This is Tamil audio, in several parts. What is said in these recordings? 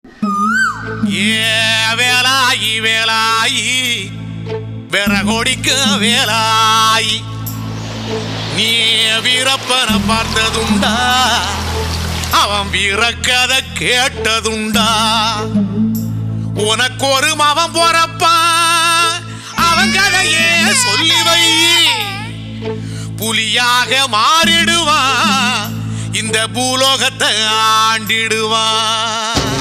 ஏ வேலாயி வேலாயி விறகொடிக்க வேலாயி நீ வீரப்பனை பார்த்ததுண்டா அவன் வீரக்கதை கேட்டதுண்டா உனக்கு ஒரு மவன் போறப்பான் அவன் கதையே சொல்லி வை புலியாக மாறிடுவான் இந்த பூலோகத்தை ஆண்டிடுவான்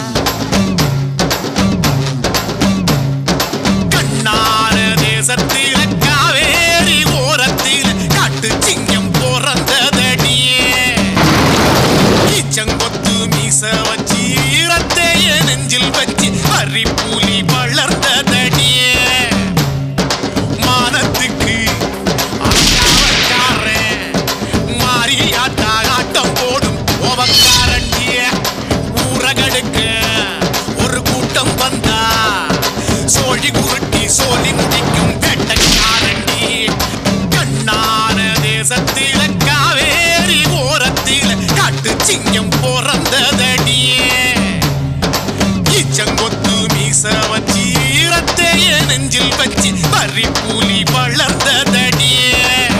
கண்ணார தேசத்தில காவேரி ஓரத்தில காட்டு சிங்கம் பிறந்ததடியே ஈச்சங்கொத்து மீச வச்சு ஈரத்தைய நெஞ்சில் வச்சு அரி புலி வளர்ந்ததடியே மானத்துக்கு அக்காவக்காரன் மாரியாத்தா ஆட்டம் போடும் கோபக்காரண்டிய ஊரகடுக்க ஒரு கூட்டம் வந்தா சோழி குருட்டி சோழி முடிக்கும் வேட்டக்காரண்டி கண்ணான தேசத்தில காவேரி ஓரத்தில காட்டு சிங்கம் பிறந்ததடியே ஈச்சங்கொத்து மீச வச்சு ஈரத்தைய நெஞ்சில் வச்சு பறி புலி வளர்ந்ததடியே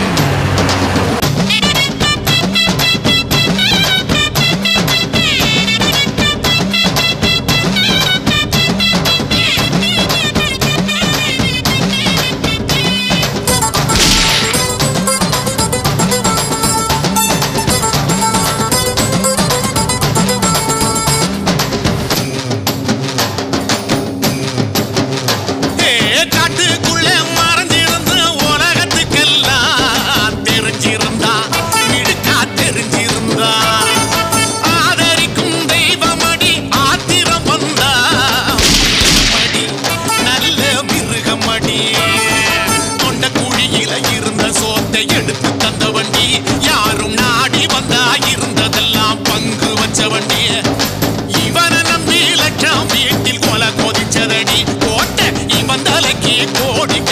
ஏ, காட்டுக்குள்ள மறைஞ்சிருந்த உலகத்துக்கெல்லாம் தெரிஞ்சிருந்தா மிடுக்கா தெரிஞ்சிருந்தா ஆதரிக்கும் தெய்வமடி ஆத்திரம் வந்தா மடி நல்ல மிருகமடி தொண்ட குழியில இருந்த சோத்தை எடுத்து தந்த வண்டி யாரும் நாடி வந்தா இருந்ததெல்லாம் பங்கு வச்ச வண்டி இவனை நம்பி லட்சம் வீட்டில் கொலை கொதிச்சதடி கோட்டை இவன் தலைக்கு கோடி